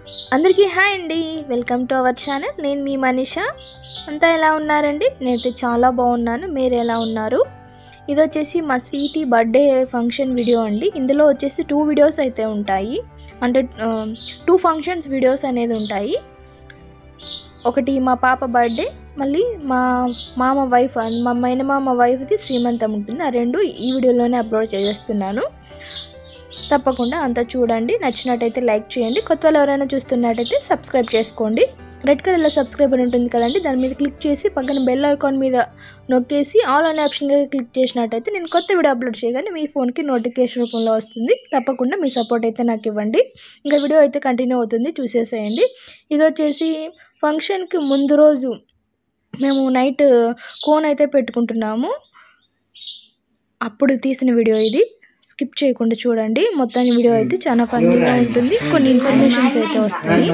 అందరికీ హాయ్ అండి welcome to our channel నేను మీ మనీష అంతా ఎలా ఉన్నారండి నేనైతే చాలా బాగున్నాను మీరు ఎలా ఉన్నారు ఇది వచ్చేసి మా స్వీటీ బర్త్డే ఫంక్షన్ వీడియో అండి ఇందులో వచ్చేసి టూ వీడియోస్ అయితే ఉంటాయి అంటే టూ ఫంక్షన్స్ వీడియోస్ అనేది ఉంటాయి ఒకటి మా పాప బర్త్డే మళ్ళీ మా మామ వైఫ్ మా మైన మామ వైఫ్ది శ్రీమంతం ఉంటుంది ఆ రెండు ఈ వీడియోలోనే అప్లోడ్ చేస్తున్నాను తప్పకుండా అంతా చూడండి నచ్చినట్టయితే లైక్ చేయండి కొత్త వాళ్ళు ఎవరైనా చూస్తున్నట్టయితే సబ్స్క్రైబ్ చేసుకోండి రెడ్ కలర్లో సబ్స్క్రైబ్ అని ఉంటుంది కదండి దాని మీద క్లిక్ చేసి పక్కన బెల్ ఐకాన్ మీద నొక్కేసి ఆల్ అనే ఆప్షన్గా క్లిక్ చేసినట్టయితే నేను కొత్త వీడియో అప్లోడ్ చేయగానే మీ ఫోన్కి నోటిఫికేషన్ రూపంలో వస్తుంది తప్పకుండా మీ సపోర్ట్ అయితే నాకు ఇవ్వండి ఇంకా వీడియో అయితే కంటిన్యూ అవుతుంది చూసేసేయండి ఇది వచ్చేసి ఫంక్షన్కి ముందు రోజు మేము నైట్ కోన్ అయితే పెట్టుకుంటున్నాము అప్పుడు తీసిన వీడియో ఇది స్కిప్ చేయకుండా చూడండి మొత్తాన్ని వీడియో అయితే చాలా ఫన్నీగా ఉంటుంది కొన్ని ఇన్ఫర్మేషన్స్ అయితే వస్తాయి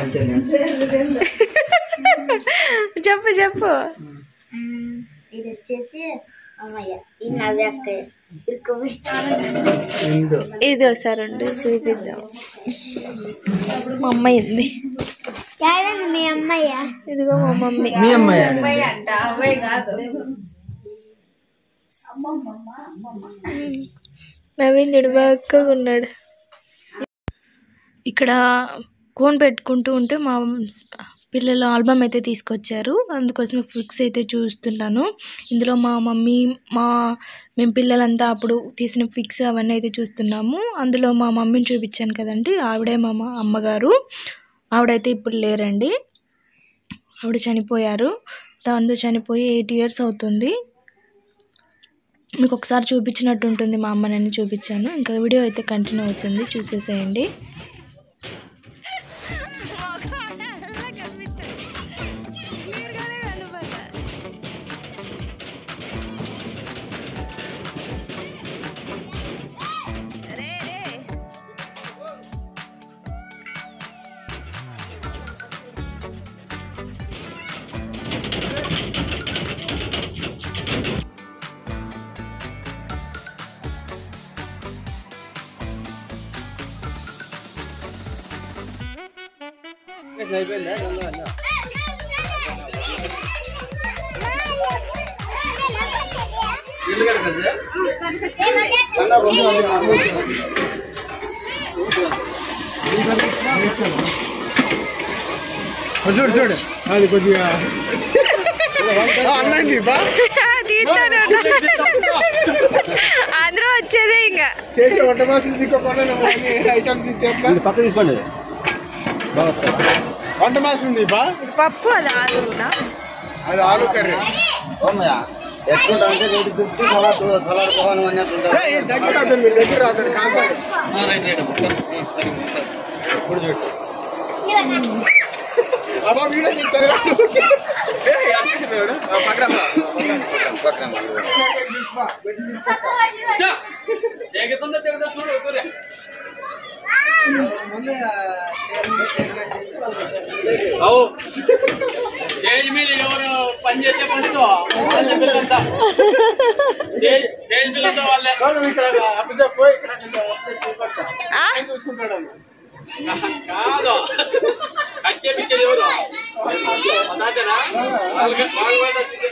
చెప్పు చెప్పు ఇది వచ్చేసి అమ్మయ్య ఈ నవ్య అక్కయ్య ఇరుక్కుపోయి ఇది ఒకసారి ఉండి చూపిద్దాం మా అమ్మాయి ఉంది యాడండి మీ అమ్మయ్య ఇదిగో మా మమ్మీ మీ అమ్మాయి అంట అబ్బాయి కాదు నవీన్ చూడు బాగా ఉన్నాడు ఇక్కడ కోన్ పెట్టుకుంటూ ఉంటే మా పిల్లలు ఆల్బమ్ అయితే తీసుకొచ్చారు అందుకోసం ఫిక్స్ అయితే చూస్తున్నాను ఇందులో మా మమ్మీ మా మేము పిల్లలంతా అప్పుడు తీసిన ఫిక్స్ అవన్నీ అయితే చూస్తున్నాము అందులో మా మమ్మీని చూపించాను కదండి ఆవిడే మా అమ్మ- అమ్మగారు ఆవిడైతే ఇప్పుడు లేరండి ఆవిడ చనిపోయారు దాంతో చనిపోయి ఎయిట్ ఇయర్స్ అవుతుంది మీకు ఒకసారి చూపించినట్టు ఉంటుంది మా అమ్మ నన్ను చూపించాను ఇంకా వీడియో అయితే కంటిన్యూ అవుతుంది చూసేసేయండి చూడు చూడు అది కొద్దిగా అన్నది బా అందరూ వచ్చేదే ఇంకా చేసి వంట మాసం దిక్కోకుండా ఐటమ్స్ ఇచ్చేట్లా పక్క తీసుకోండి వంట మాసం ఉంది బా పప్పు అది ఆలునా అది ఆలు కర్రీ ఎత్తుకుంటా అంటే రోడ్డు చుట్టూ సలాడ్ సలాడ్ పోవాలి అన్నట్టు ఏయ్, దగ్గర రాదు మీరు దగ్గర రాదు కాంపౌండ్ అబ్బా వీడియో తీస్తారు ఏయ్, అక్కడ చూడు. ఆ, పక్కన రా. అవు స్టేజ్ మీద ఎవరు పని చేసే ఫస్ట్ వాళ్ళ పిల్లలంతా స్టేజ్ స్టేజ్ పిల్లలతో వాళ్ళే చూడు, ఇక్కడ అప్పచెప్పు, పోయి ఇక్కడ చూపక్క. ఆయన చూసుకుంటాడు అన్న. కాదు కట్ చేపించేది ఎవరు అదాచనా వాళ్ళకి వాళ్ళు కూడా వచ్చింది.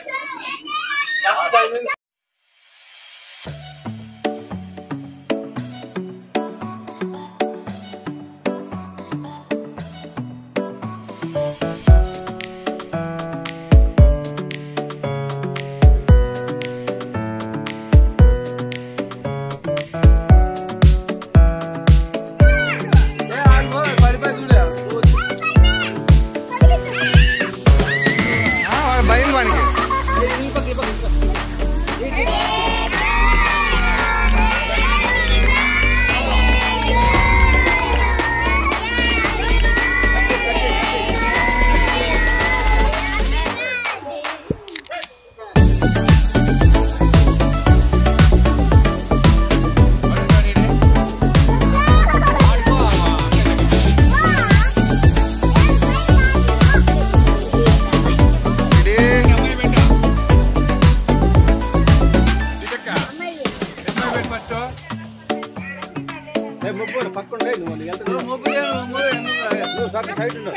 ఏయ్, ఆడు పడిపోయి చూడు. ఆ, వాడు భయం వానికి పక్క సైడ్ ఉండు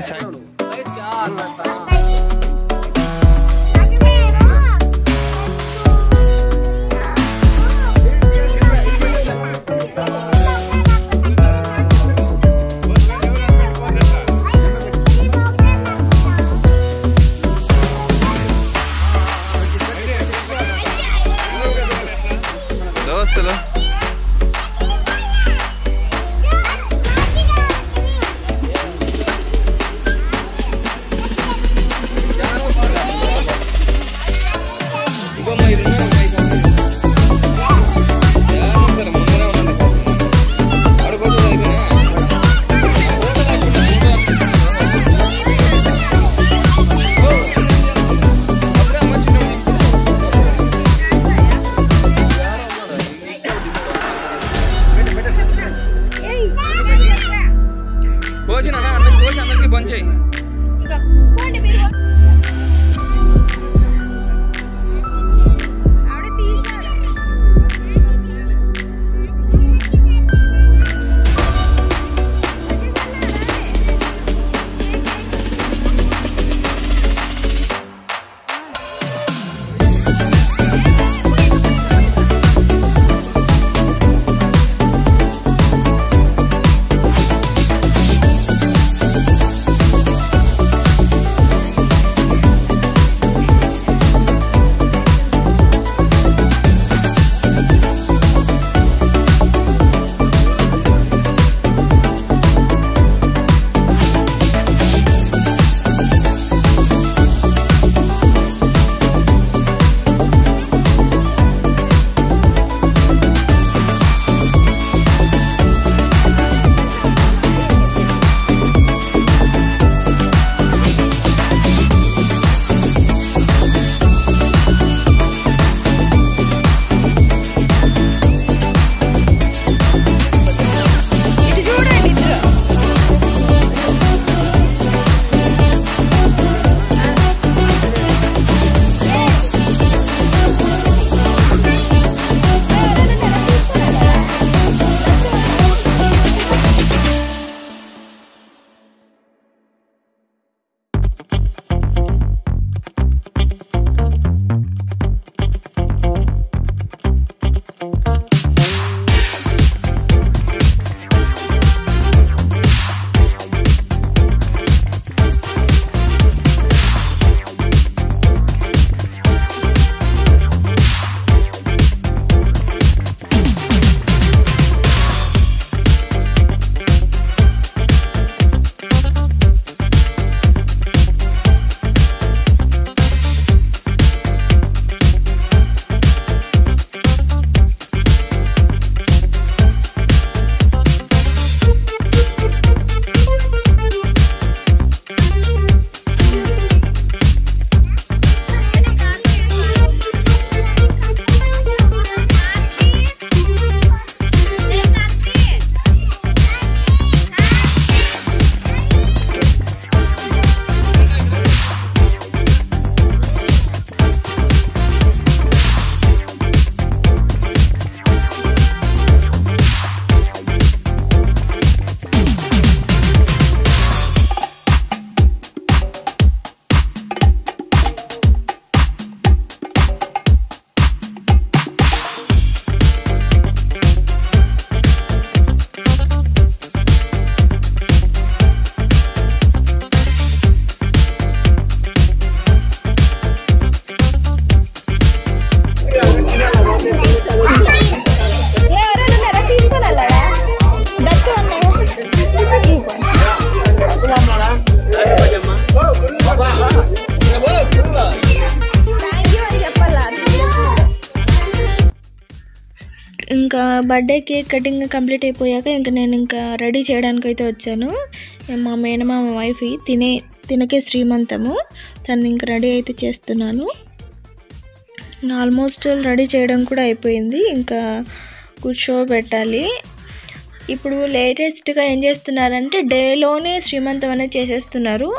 దోస్తులు ఇంకోమ్మా ఇది ఉన్నదా? యారు ఉంటారు? ముందరే ఉండండి. ఆడుకోవద్దు అయిపోయినా? ఫోటో లాక్కుంటా, ఫోటో. ఓ! అప్పుడే అమ్మ చిన్నోడు. కోసిన అందరికి కోసి అందరికి పంచాయి ఇంకా బర్త్డే కేక్ కటింగ్ కంప్లీట్ అయిపోయాక ఇంకా నేను ఇంకా రెడీ చేయడానికి అయితే వచ్చాను మా మేనమామ వైఫ్ తినే తినకే శ్రీమంతము తను ఇంకా రెడీ అయితే చేస్తున్నాను ఆల్మోస్ట్ రెడీ చేయడం కూడా అయిపోయింది ఇంకా కూర్చోబెట్టాలి ఇప్పుడు లేటెస్ట్గా ఏం చేస్తున్నారంటే డేలోనే శ్రీమంతం అనేది చేసేస్తున్నారు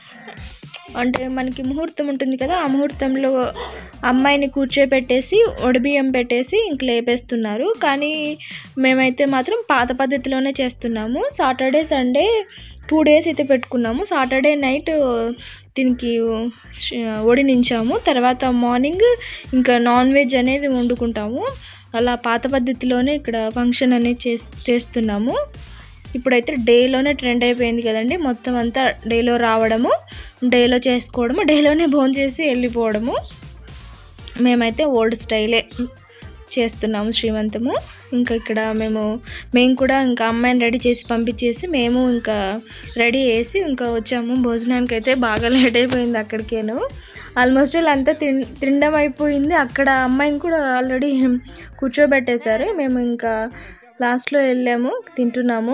అంటే మనకి ముహూర్తం ఉంటుంది కదా ఆ ముహూర్తంలో అమ్మాయిని కూర్చోబెట్టేసి ఒడిబియ్యం పెట్టేసి ఇంక లేపేస్తున్నారు కానీ మేమైతే మాత్రం పాత పద్ధతిలోనే చేస్తున్నాము సాటర్డే సండే టూ డేస్ అయితే పెట్టుకున్నాము సాటర్డే నైట్ దీనికి వడినించాము తర్వాత మార్నింగ్ ఇంకా నాన్ వెజ్ అనేది వండుకుంటాము అలా పాత పద్ధతిలోనే ఇక్కడ ఫంక్షన్ అనేది చేస్ చేస్తున్నాము ఇప్పుడైతే డేలోనే ట్రెండ్ అయిపోయింది కదండి మొత్తం అంతా డేలో రావడము డేలో చేసుకోవడము డేలోనే భోజనం చేసి వెళ్ళిపోవడము మేమైతే ఓల్డ్ స్టైలే చేస్తున్నాము శ్రీమంతము ఇంకా ఇక్కడ మేము మేము కూడా ఇంకా అమ్మాయిని రెడీ చేసి పంపించేసి మేము ఇంకా రెడీ చేసి ఇంకా వచ్చాము భోజనానికి అయితే బాగా లేట్ అయిపోయింది అక్కడికేను ఆల్మోస్ట్ అంతా తిన్ తినడం అయిపోయింది అక్కడ అమ్మాయిని కూడా ఆల్రెడీ కూర్చోబెట్టేశారు మేము ఇంకా లాస్ట్లో వెళ్ళాము తింటున్నాము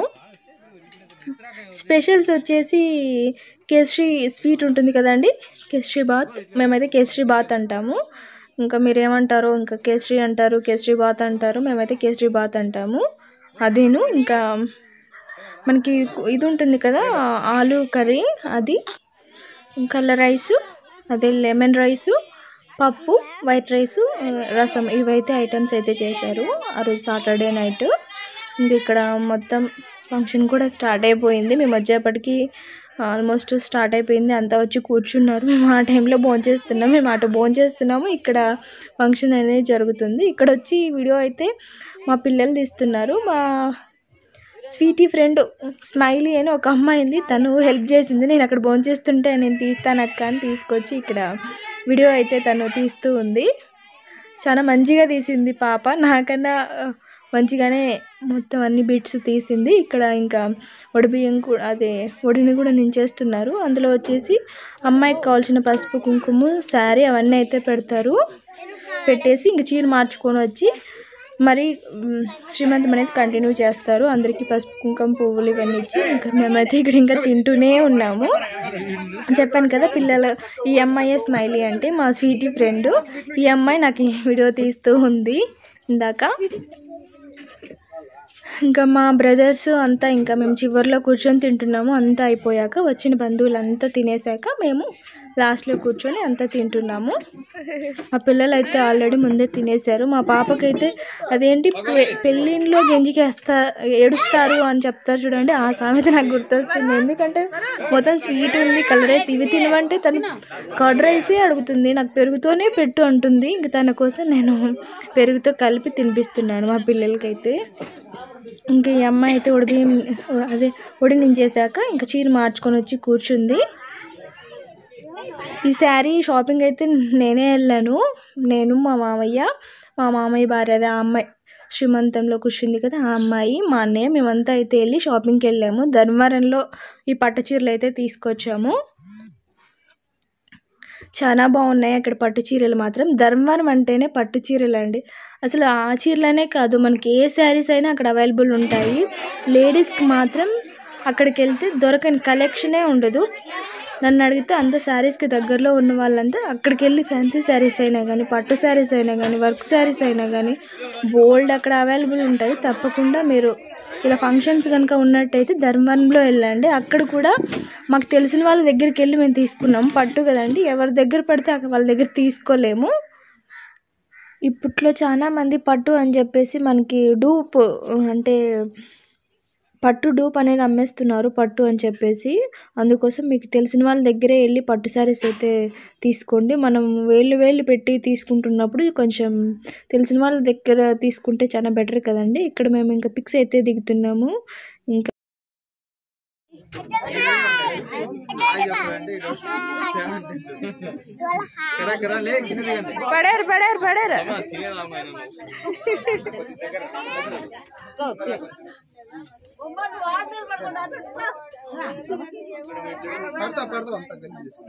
స్పెషల్స్ వచ్చేసి కేసరి స్వీట్ ఉంటుంది కదండి కేసరి బాత్ మేమైతే కేసరి బాత్ అంటాము ఇంకా మీరేమంటారో ఇంకా కేసరి అంటారు కేసరి బాత్ అంటారు మేమైతే కేసరి బాత్ అంటాము అదేను ఇంకా మనకి ఇది ఉంటుంది కదా ఆలు కర్రీ అది కలర్ రైసు అదే లెమన్ రైసు పప్పు వైట్ రైసు రసం ఇవైతే ఐటమ్స్ అయితే చేశారు ఆ రోజు సాటర్డే నైట్ ఇంక ఇక్కడ మొత్తం ఫంక్షన్ కూడా స్టార్ట్ అయిపోయింది మేము వచ్చేప్పటికి ఆల్మోస్ట్ స్టార్ట్ అయిపోయింది అంతా వచ్చి కూర్చున్నారు మేము ఆ టైంలో భోంచేస్తున్నాం మేము అటు భోంచేస్తున్నాము ఇక్కడ ఫంక్షన్ అనేది జరుగుతుంది ఇక్కడ వచ్చి వీడియో అయితే మా పిల్లలు తీస్తున్నారు మా స్వీటీ ఫ్రెండ్ స్మైలీ అని ఒక అమ్మాయి ఉంది తను హెల్ప్ చేసింది నేను అక్కడ భోంచేస్తుంటే నేను తీస్తాను అక్క అని తీసుకొచ్చి ఇక్కడ వీడియో అయితే తను తీస్తూ ఉంది చాలా మంచిగా తీసింది పాప నాకన్నా ఆ, మంచిగానే మొత్తం అన్ని బిట్స్ తీసింది ఇక్కడ ఇంకా బియ్యం కూడా అదే ఒడిని కూడా నేను చేస్తున్నారు అందులో వచ్చేసి అమ్మాయికి కావాల్సిన పసుపు కుంకుమ శారీ అవన్నీ అయితే పెడతారు పెట్టేసి ఇంక చీర మార్చుకొని వచ్చి మరి మ్, శ్రీమంతం అనేది కంటిన్యూ చేస్తారు అందరికీ పసుపు కుంకుమ పువ్వులు ఇవన్నీ ఇచ్చి ఇంకా మేమైతే ఇక్కడ ఇంకా తింటూనే ఉన్నాము చెప్పాను కదా పిల్లలు ఈ అమ్మాయి స్మైలీ అంటే మా స్వీటీ ఫ్రెండ్ ఈ అమ్మాయి నాకు ఈ వీడియో తీస్తూ ఉంది ఇందాక ఇంకా మా బ్రదర్స్ అంతా ఇంకా మేము చివరిలో కూర్చొని తింటున్నాము అంతా అయిపోయాక వచ్చిన బంధువులు అంతా తినేసాక మేము లాస్ట్లో కూర్చొని అంతా తింటున్నాము మా పిల్లలు అయితే ఆల్రెడీ ముందే తినేశారు మా పాపకైతే అదేంటి పె- పెళ్ళిళ్ళలో గెంజికేస్తా ఏడుస్తారు అని చెప్తారు చూడండి ఆ సామెత నాకు గుర్తొస్తుంది ఎందుకంటే మొత్తం స్వీట్ ఉంది కలర్ రైస్ ఇవి తినవంటే తను కర్డ్ రైసే అడుగుతుంది నాకు పెరుగుతోనే పెట్టు అంటుంది ఇంక తన కోసం నేను పెరుగుతో కలిపి తినిపిస్తున్నాను మా పిల్లలకైతే ఇంకా ఈ అమ్మాయి అయితే ఉడిబియ్యం అదే ఉడి నించేసాక ఇంకా చీర మార్చుకొని వచ్చి కూర్చుంది ఈ శారీ షాపింగ్ అయితే నేనే వెళ్ళాను నేను మా మామయ్య మా మామయ్య భార్య అదే ఆ అమ్మాయి శ్రీమంతంలో కూర్చుంది కదా ఆ అమ్మాయి మా అన్నయ్య మేమంతా అయితే వెళ్ళి షాపింగ్కి వెళ్ళాము ధర్మవరంలో ఈ పట్టు చీరలు అయితే తీసుకొచ్చాము చాలా బాగున్నాయి అక్కడ పట్టు చీరలు మాత్రం ధర్మవరం అంటేనే పట్టు చీరలు అండి అసలు ఆ చీరలనే కాదు మనకి ఏ శారీస్ అయినా అక్కడ అవైలబుల్ ఉంటాయి లేడీస్కి మాత్రం అక్కడికి వెళ్తే దొరకని కలెక్షనే ఉండదు నన్ను అడిగితే అంత శారీస్కి దగ్గరలో ఉన్న వాళ్ళంతా అక్కడికి వెళ్ళి ఫ్యాన్సీ శారీస్ అయినా కానీ పట్టు శారీస్ అయినా కానీ వర్క్ శారీస్ అయినా కానీ బోల్డ్ అక్కడ అవైలబుల్ ఉంటాయి తప్పకుండా మీరు ఇలా ఫంక్షన్స్ కనుక ఉన్నట్టయితే ధర్మవరంలో వెళ్ళండి అక్కడ కూడా మాకు తెలిసిన వాళ్ళ దగ్గరికి వెళ్ళి మేము తీసుకున్నాం పట్టు కదండి ఎవరి దగ్గర పడితే అక్కడ వాళ్ళ దగ్గర తీసుకోలేము ఇప్పట్లో చాలా మంది పట్టు అని చెప్పేసి మనకి డూప్ అంటే పట్టు డూప్ అనేది అమ్మేస్తున్నారు పట్టు అని చెప్పేసి అందుకోసం మీకు తెలిసిన వాళ్ళ దగ్గరే వెళ్ళి పట్టు శారీస్ అయితే తీసుకోండి మనం వేలు వేలు పెట్టి తీసుకుంటున్నప్పుడు కొంచెం తెలిసిన వాళ్ళ దగ్గర తీసుకుంటే చాలా బెటర్ కదండి ఇక్కడ మేము ఇంకా పిక్స్ అయితే దిగుతున్నాము ఇంకా కరా కరా లే కింద దిగండి పడారు పడారు పడారు పడతా పడతా అంత గట్టి చేసి.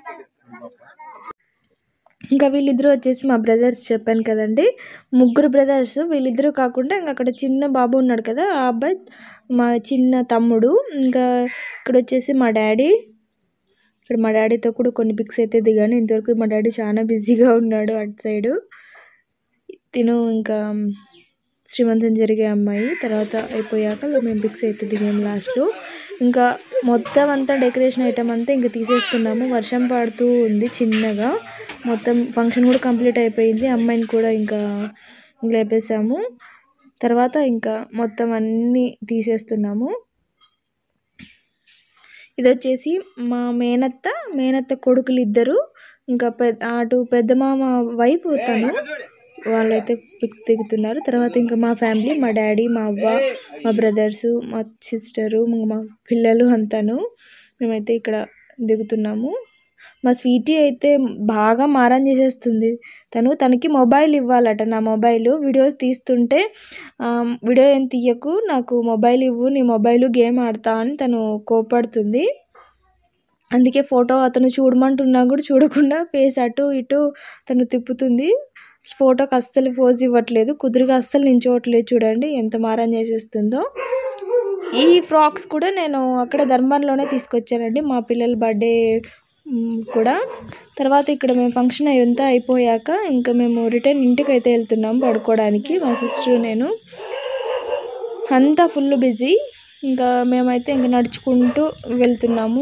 ఇంకా వీళ్ళిద్దరూ వచ్చేసి మా బ్రదర్స్ చెప్పాను కదండి ముగ్గురు బ్రదర్స్ వీళ్ళిద్దరూ కాకుండా ఇంకా అక్కడ చిన్న బాబు ఉన్నాడు కదా ఆ అబ్బాయి మా చిన్న తమ్ముడు ఇంకా ఇక్కడ వచ్చేసి మా డాడీ ఇక్కడ మా డాడీతో కూడా కొన్ని పిక్స్ అయితే దిగాను ఇంతవరకు మా డాడీ చాలా బిజీగా ఉన్నాడు అటు సైడు తిను ఇంకా శ్రీమంతం జరిగే అమ్మాయి తర్వాత అయిపోయాక మేము పిక్స్ అయితే దిగాము లాస్ట్లో ఇంకా మొత్తం అంతా డెకరేషన్ ఐటమ్ అంతా ఇంకా తీసేస్తున్నాము వర్షం పడుతూ ఉంది చిన్నగా మొత్తం ఫంక్షన్ కూడా కంప్లీట్ అయిపోయింది అమ్మాయిని కూడా ఇంకా లేపేసాము తర్వాత ఇంకా మొత్తం అన్నీ తీసేస్తున్నాము ఇది వచ్చేసి మా మేనత్త మేనత్త కొడుకులు ఇద్దరు ఇంకా పెద్ద అటు పెద్ద మామ వైపు తను వాళ్ళైతే పిక్స్ దిగుతున్నారు తర్వాత ఇంకా మా ఫ్యామిలీ మా డాడీ మా అవ్వ మా బ్రదర్స్ మా సిస్టరు మా పిల్లలు అంతాను మేమైతే ఇక్కడ దిగుతున్నాము మా స్వీటీ అయితే బాగా మారం చేసేస్తుంది తను తనకి మొబైల్ ఇవ్వాలట నా మొబైల్ వీడియో తీస్తుంటే ఆ, వీడియో ఏం తీయకు నాకు మొబైల్ ఇవ్వు నీ మొబైల్ గేమ్ ఆడతా అని తను కోపడుతుంది అందుకే ఫోటో అతను చూడమంటున్నా కూడా చూడకుండా ఫేస్ అటు ఇటు తను తిప్పుతుంది ఫోటోకి అస్సలు పోజ్ ఇవ్వట్లేదు కుదురుగా అస్సలు నించోవట్లేదు చూడండి ఎంత మారం చేసేస్తుందో ఈ ఫ్రాక్స్ కూడా నేను అక్కడ ధర్మాన్లోనే తీసుకొచ్చానండి మా పిల్లల బర్త్డే మ్, కూడా తర్వాత ఇక్కడ మేము ఫంక్షన్ అయ్యంతా అయిపోయాక ఇంకా మేము రిటర్న్ ఇంటికి అయితే వెళ్తున్నాము పడుకోవడానికి మా సిస్టర్ నేను అంతా ఫుల్ బిజీ ఇంకా మేమైతే ఇంకా నడుచుకుంటూ వెళ్తున్నాము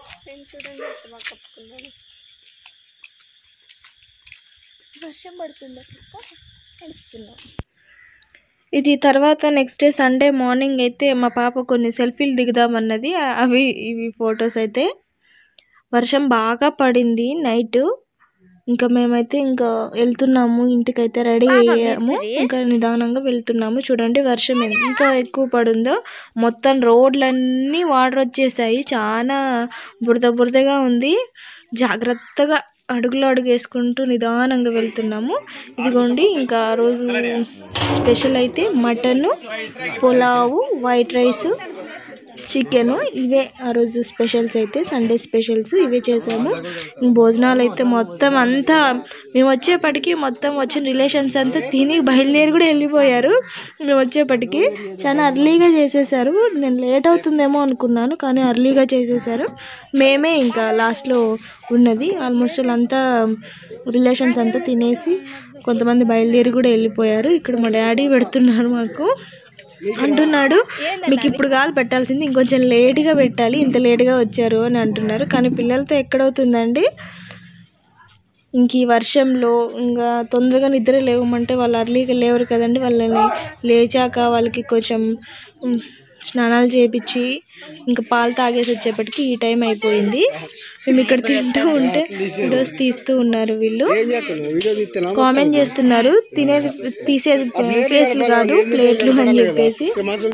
వర్షం పడుతుంది నడుస్తున్నాం ఇది తర్వాత నెక్స్ట్ డే సండే మార్నింగ్ అయితే మా పాప కొన్ని సెల్ఫీలు దిగుదామన్నది ఆ- అవి ఇవి ఫొటోస్ అయితే వర్షం బాగా పడింది నైట్ ఇంకా మేమైతే ఇంకా వెళ్తున్నాము ఇంటికైతే రెడీ అయ్యాము ఇంకా నిదానంగా వెళ్తున్నాము చూడండి వర్షం ఎంత ఎక్కువ పడిందో మొత్తం రోడ్లన్నీ వాటర్ వచ్చేసాయి చాలా బురద బురదగా ఉంది జాగ్రత్తగా అడుగులో అడుగు వేసుకుంటూ నిదానంగా వెళ్తున్నాము ఇదిగోండి ఇంకా ఆ రోజు స్పెషల్ అయితే mutton pulao white rice chicken ఇవే ఆ రోజు స్పెషల్స్ అయితే సండే స్పెషల్స్ ఇవే చేసాము భోజనాలు అయితే మొత్తం అంతా మేము వచ్చేపటికి మొత్తం వచ్చిన రిలేషన్స్ అంతా తిని బయలుదేరి కూడా వెళ్ళిపోయారు మేము వచ్చేపటికి చాలా అర్లీగా చేసేసారు నేను లేట్ అవుతుందేమో అనుకున్నాను కానీ అర్లీగా చేసేసారు మేమే ఇంకా లాస్ట్లో ఉన్నది ఆల్మోస్ట్ అంతా రిలేషన్స్ అంతా తినేసి కొంతమంది బయలుదేరి కూడా వెళ్ళిపోయారు ఇక్కడ మా డాడీ పెడుతున్నారు మాకు అంటున్నాడు మీకు ఇప్పుడు కాదు పెట్టాల్సింది ఇంకొంచెం లేట్గా పెట్టాలి ఇంత లేట్గా వచ్చారు అని అంటున్నారు కానీ పిల్లలతో ఎక్కడవుతుందండి ఇంక ఈ వర్షంలో ఇంకా తొందరగా నిద్ర లేవమంటే వాళ్ళు అర్లీగా లేవరు కదండి వాళ్ళని లేచాక వాళ్ళకి కొంచెం ఉమ్, స్నానాలు చేపించి ఇంకా పాలు తాగేసి వచ్చేప్పటికి ఈ టైం అయిపోయింది మేము ఇక్కడ తింటూ ఉంటే వీడియోస్ తీస్తూ ఉన్నారు వీళ్ళు కామెంట్ చేస్తున్నారు తినేది తీసేది ఫేస్లు కాదు ప్లేట్లు అని చెప్పేసి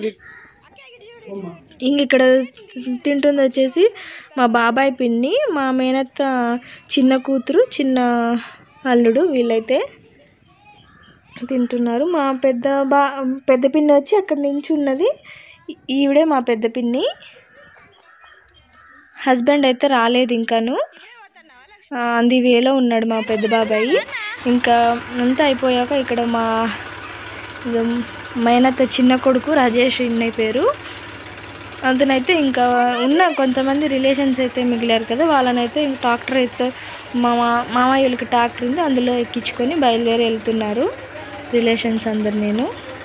ఇంక ఇక్కడ తింటుంది వచ్చేసి మా బాబాయ్ పిన్ని మా మేనత్త చిన్న కూతురు చిన్న అల్లుడు వీళ్ళైతే తింటున్నారు మా పెద్ద బా పెద్ద పిన్ని వచ్చి అక్కడ నించున్నది ఈ- ఈవిడే మా పెద్ద పిన్ని హస్బెండ్ అయితే రాలేదు ఇంకాను అంది వేలో ఉన్నాడు మా పెద్ద బాబాయి ఇంకా అంతా అయిపోయాక ఇక్కడ మా ఇక మేనత్త చిన్న కొడుకు రాజేష్ ఇన్నయ్య పేరు అతనైతే ఇంకా ఉన్న కొంతమంది రిలేషన్స్ అయితే మిగిలారు కదా వాళ్ళనైతే ఇంక ట్రాక్టర్ అయితే మా మా- మామయ్య వాళ్ళకి ట్రాక్టర్ ఉంది అందులో ఎక్కించుకొని బయలుదేరి వెళ్తున్నారు రిలేషన్స్ అందరు నేను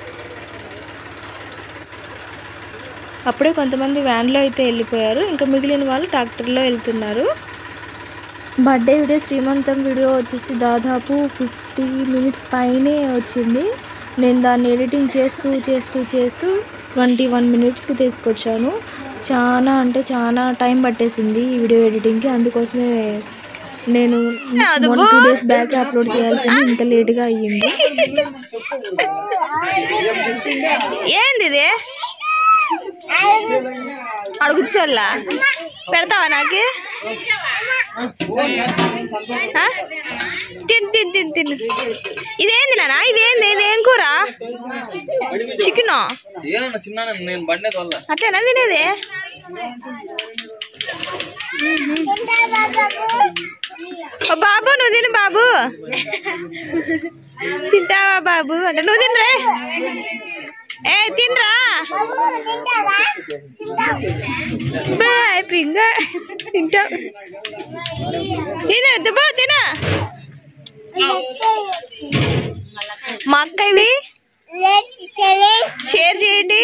అప్పుడే కొంతమంది వ్యాన్లో అయితే వెళ్ళిపోయారు ఇంకా మిగిలిన వాళ్ళు ట్రాక్టర్లో వెళ్తున్నారు బర్త్డే వీడియో శ్రీమంతం వీడియో వచ్చేసి దాదాపు ఫిఫ్టీ మినిట్స్ పైనే వచ్చింది నేను దాన్ని ఎడిటింగ్ చేస్తూ చేస్తూ చేస్తూ ట్వంటీ వన్ మినిట్స్కి తీసుకొచ్చాను చాలా అంటే చాలా టైం పట్టేసింది ఈ వీడియో ఎడిటింగ్కి అందుకోసమే నేను one two days back upload చేయాల్సింది ఇంత లేట్గా అయ్యింది ఏంది ఇది అడుగుచ్చోళ్ళా పెడతావా నాకు ఆ? తిన్ తిన్ తిన్ తిన్ ఇదేంది నానా ఇదేంది ఇదేం కూర చికెన్ ఏమన్నా చిన్న నేను బండి వల్ల అట్లేనా తినేది ఓ బాబు నువ్వు తిను బాబు తింటావా బాబు అంటే నువ్వు తినరే ఏ తినరా బాయ్ పింగ తింటావు తిను దుబ్బు తిను మా అక్క ఇవి షేర్ చేయండి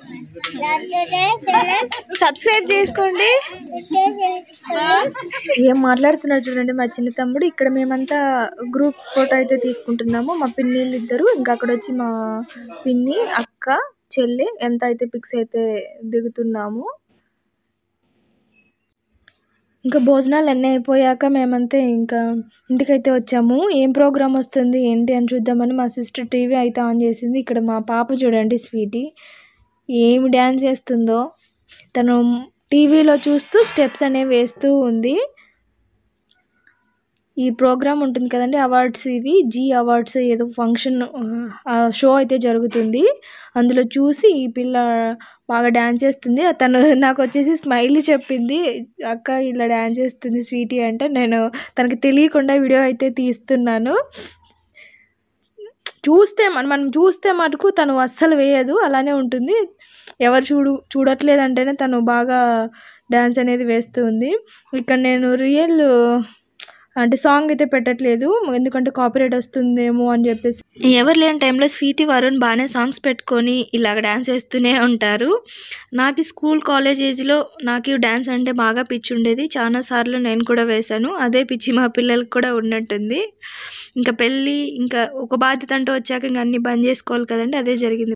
సబ్స్క్రైబ్ చేసుకోండి ఏం మాట్లాడుతున్నారు చూడండి మా చిన్న తమ్ముడు ఇక్కడ మేమంతా గ్రూప్ ఫోటో అయితే తీసుకుంటున్నాము మా పిన్నిలు ఇద్దరు ఇంకా అక్కడ వచ్చి మా పిన్ని అక్క చెల్లి ఎంత అయితే పిక్స్ అయితే దిగుతున్నాము ఇంకా భోజనాలు అన్నీ అయిపోయాక మేమంతే ఇంకా ఇంటికైతే వచ్చాము ఏం ప్రోగ్రామ్ వస్తుంది ఏంటి అని చూద్దామని మా సిస్టర్ టీవీ అయితే ఆన్ చేసింది ఇక్కడ మా పాప చూడండి స్వీటీ ఏమి డ్యాన్స్ చేస్తుందో తను టీవీలో చూస్తూ స్టెప్స్ అనేవి వేస్తూ ఉంది ఈ ప్రోగ్రామ్ ఉంటుంది కదండి అవార్డ్స్ ఇవి జీ అవార్డ్స్ ఏదో ఫంక్షన్ షో అయితే జరుగుతుంది అందులో చూసి ఈ పిల్ల బాగా డ్యాన్స్ చేస్తుంది తను నాకు వచ్చేసి స్మైలీ చెప్పింది అక్క ఇలా డ్యాన్స్ చేస్తుంది స్వీటీ అంటే నేను తనకి తెలియకుండా వీడియో అయితే తీస్తున్నాను చూస్తే మన మనం చూస్తే మటుకు తను అస్సలు వేయదు అలానే ఉంటుంది ఎవరు చూడు చూడట్లేదంటేనే తను బాగా డ్యాన్స్ అనేది వేస్తూ ఉంది ఇక్కడ నేను రియల్ అంటే సాంగ్ అయితే పెట్టట్లేదు ఎందుకంటే కాపీరైట్ వస్తుందేమో అని చెప్పేసి ఎవరు లేని టైంలో స్వీటీ వరుణ్ బాగానే సాంగ్స్ పెట్టుకొని ఇలాగ డ్యాన్స్ వేస్తూనే ఉంటారు నాకు స్కూల్ కాలేజ్ ఏజ్లో నాకు డ్యాన్స్ అంటే బాగా పిచ్చి ఉండేది చాలా సార్లు నేను కూడా వేశాను అదే పిచ్చి మా పిల్లలకి కూడా ఉన్నట్టుంది ఇంకా పెళ్ళి ఇంకా ఒక బాధ్యత అంటూ వచ్చాక ఇంకా అన్నీ బంద్ చేసుకోవాలి కదండి అదే జరిగింది